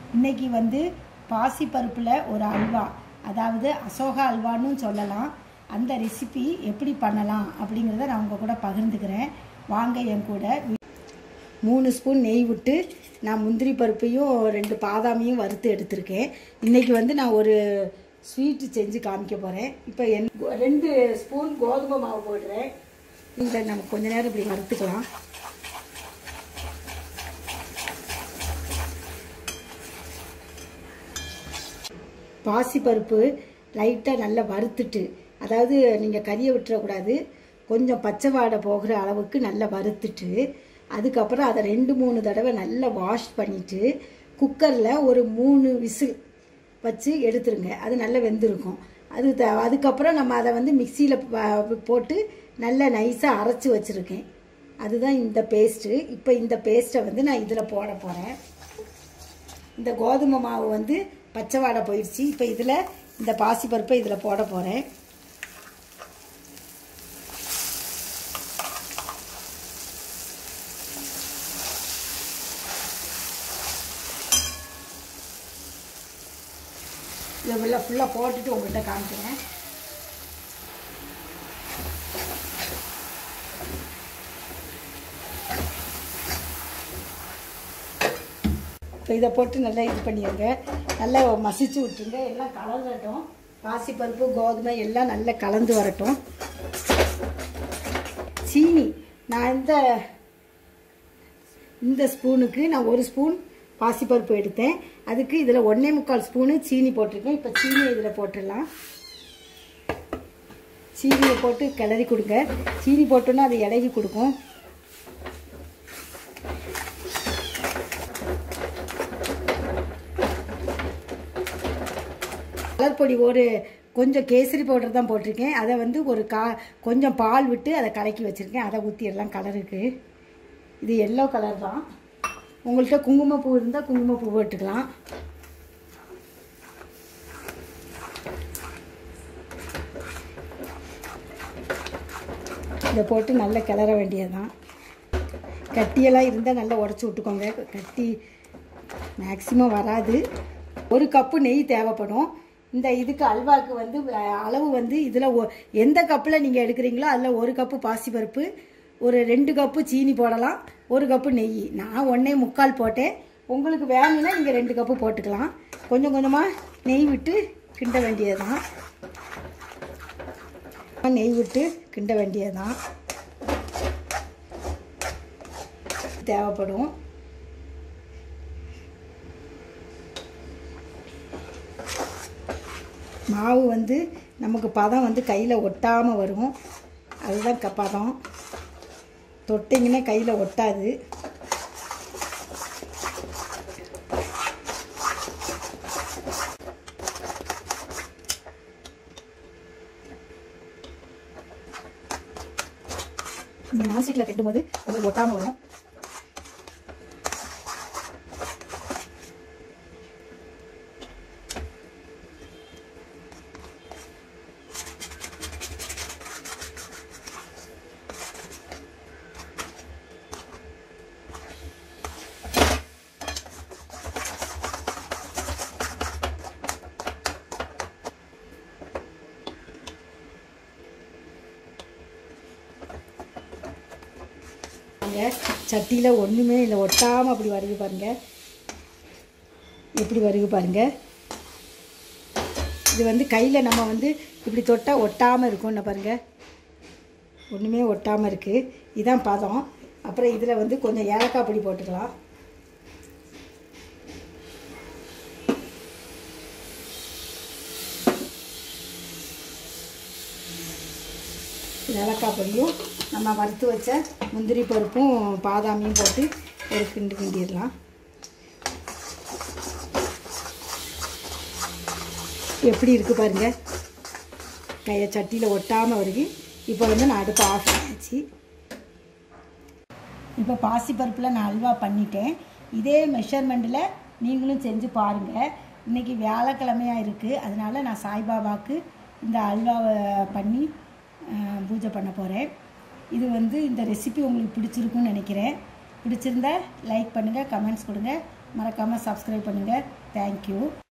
இன்னைக்கு வந்து பாசிப்பருப்பில் ஒரு அல்வா அதாவது அசோகா அல்வான்னு சொல்லலாம் அந்த ரெசிபி எப்படி பண்ணலாம் அப்படிங்கிறத நான் உங்கள் கூட பகிர்ந்துக்கிறேன் வாங்க என் கூட மூணு ஸ்பூன் நெய் விட்டு நான் முந்திரி பருப்பையும் ரெண்டு பாதாமையும் வறுத்து எடுத்திருக்கேன் இன்றைக்கி வந்து நான் ஒரு ஸ்வீட்டு செஞ்சு காமிக்க போகிறேன் இப்போ என் ரெண்டு ஸ்பூன் கோதுமை மாவு போடுறேன் இதை நம்ம கொஞ்ச நேரம் இப்படி வறுத்துக்கலாம் பாசிப்பருப்பு லைட்டாக நல்லா வறுத்துட்டு அதாவது நீங்கள் கறியை விட்டுறக்கூடாது கொஞ்சம் பச்சை வாடை போகிற அளவுக்கு நல்லா வறுத்துட்டு அதுக்கப்புறம் அதை ரெண்டு மூணு தடவை நல்லா வாஷ் பண்ணிவிட்டு குக்கரில் ஒரு மூணு விசில் வச்சு எடுத்துருங்க அது நல்லா வெந்திருக்கும் அது த அதுக்கப்புறம் நம்ம அதை வந்து மிக்சியில் போட்டு நல்லா நைஸாக அரைச்சி வச்சுருக்கேன் அதுதான் இந்த பேஸ்ட்டு இப்போ இந்த பேஸ்ட்டை வந்து நான் இதில் போட போகிறேன் இந்த கோதுமை மாவு வந்து பச்சை வாடை போயிடுச்சு இப்போ இதில் இந்த பாசிப்பருப்பை இதில் போட போகிறேன் இதை ஃபுல்லாக ஃபுல்லாக போட்டுட்டு உங்கள்கிட்ட காமிக்கிறேன் இப்போ இதை போட்டு நல்லா இது பண்ணிடுங்க நல்லா மசிச்சு விட்டுருங்க எல்லாம் கலந்துட்டோம் பாசிப்பருப்பு கோதுமை எல்லாம் நல்லா கலந்து வரட்டும் சீனி நான் இந்த இந்த ஸ்பூனுக்கு நான் ஒரு ஸ்பூன் பாசிப்பருப்பு எடுத்தேன் அதுக்கு இதில் ஒன்றே முக்கால் ஸ்பூனு சீனி போட்டிருக்கேன் இப்போ சீனி இதில் போட்டுடலாம் சீனியை போட்டு கிளறி கொடுங்க சீனி போட்டோன்னா அது இலகி கொடுக்கும் கலர் பொடி ஒரு கொஞ்சம் கேசரி பவுடர் தான் போட்டிருக்கேன் அதை வந்து ஒரு கா கொஞ்சம் பால் விட்டு அதை கலக்கி வச்சுருக்கேன் அதை ஊற்றிடலாம் கலருக்கு இது எல்லோ கலர் தான் உங்கள்கிட்ட குங்குமப்பூ இருந்தால் குங்குமப்பூ போட்டுக்கலாம் இதை போட்டு நல்லா கிளற வேண்டியது தான் கட்டியெல்லாம் இருந்தால் நல்லா உடச்சி விட்டுக்கோங்க கட்டி மேக்சிமம் வராது ஒரு கப்பு நெய் தேவைப்படும் இந்த இதுக்கு அல்வாவுக்கு வந்து அளவு வந்து இதில் எந்த கப்பில் நீங்கள் எடுக்கிறீங்களோ அதில் ஒரு கப்பு பாசிப்பருப்பு ஒரு ரெண்டு கப்பு சீனி போடலாம் ஒரு கப்பு நெய் நான் ஒன்றே முக்கால் போட்டேன் உங்களுக்கு வேணும்னா நீங்கள் ரெண்டு கப்பு போட்டுக்கலாம் கொஞ்சம் கொஞ்சமாக நெய் விட்டு கிண்ட வேண்டியது தான் நெய் விட்டு கிண்ட வேண்டியது தான் தேவைப்படும் மாவு வந்து நமக்கு பதம் வந்து கையில் ஒட்டாமல் வரும் அதுதான் க பதம் தொட்டிங்கன்னா கையில் ஒட்டாது நீங்கள் நான்ஸ்டிக்கில் கட்டும்போது அது ஒட்டாமல் வரும் பாருங்க சட்டியில் ஒன்றுமே இல்லை ஒட்டாமல் அப்படி வருது பாருங்க எப்படி வருது பாருங்க இது வந்து கையில் நம்ம வந்து இப்படி தொட்டால் ஒட்டாமல் இருக்கும்னு பாருங்க ஒன்றுமே ஒட்டாமல் இருக்குது இதான் பதம் அப்புறம் இதில் வந்து கொஞ்சம் ஏலக்காய் பொடி போட்டுக்கலாம் ஏலக்காய் பொடியும் நம்ம வறுத்து வச்ச முந்திரி பருப்பும் பாதாமியும் போட்டு ஒரு கிண்டு கிண்டிடலாம் எப்படி இருக்குது பாருங்கள் கையை சட்டியில் ஒட்டாமல் வருது இப்போ வந்து நான் அடுப்பு ஆஃப் பண்ணியாச்சு இப்போ பாசிப்பருப்பில் நான் அல்வா பண்ணிட்டேன் இதே மெஷர்மெண்ட்டில் நீங்களும் செஞ்சு பாருங்கள் இன்றைக்கி வியாழக்கிழமையாக இருக்குது அதனால் நான் சாய்பாபாவுக்கு இந்த அல்வாவை பண்ணி அஹ், பூஜை பண்ண போகிறேன் இது வந்து இந்த ரெசிபி உங்களுக்கு பிடிச்சிருக்குன்னு நினைக்கிறேன் பிடிச்சிருந்தா லைக் பண்ணுங்கள் கமெண்ட்ஸ் கொடுங்க மறக்காமல் சப்ஸ்கிரைப் பண்ணுங்கள் தேங்க்யூ